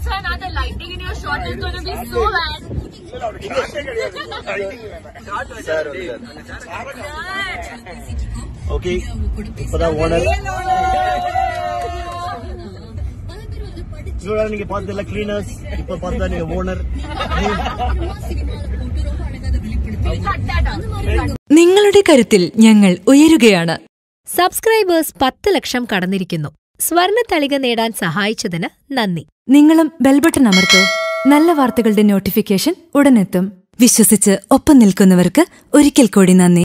son, are the lighting in your shot is going to be so bad. Okay இப்பதான் owner இவ்வளவு நீங்க பார்த்ததில்ல cleaners இப்ப பார்த்தா நீங்க ஓனர் Cut that out. നിങ്ങളുടെ കരുത്തിൽ ഞങ്ങൾ ഉയരുകയാണ് സബ്സ്ക്രൈബേഴ്സ് പത്ത് ലക്ഷം കടന്നിരിക്കുന്നു സ്വർണ തളിക നേടാൻ സഹായിച്ചതിന് നന്ദി നിങ്ങളും ബെൽബട്ടൺ അമർത്തോ നല്ല വാർത്തകളുടെ നോട്ടിഫിക്കേഷൻ ഉടനെത്തും വിശ്വസിച്ച് ഒപ്പം നിൽക്കുന്നവർക്ക് ഒരിക്കൽ കൂടി നന്ദി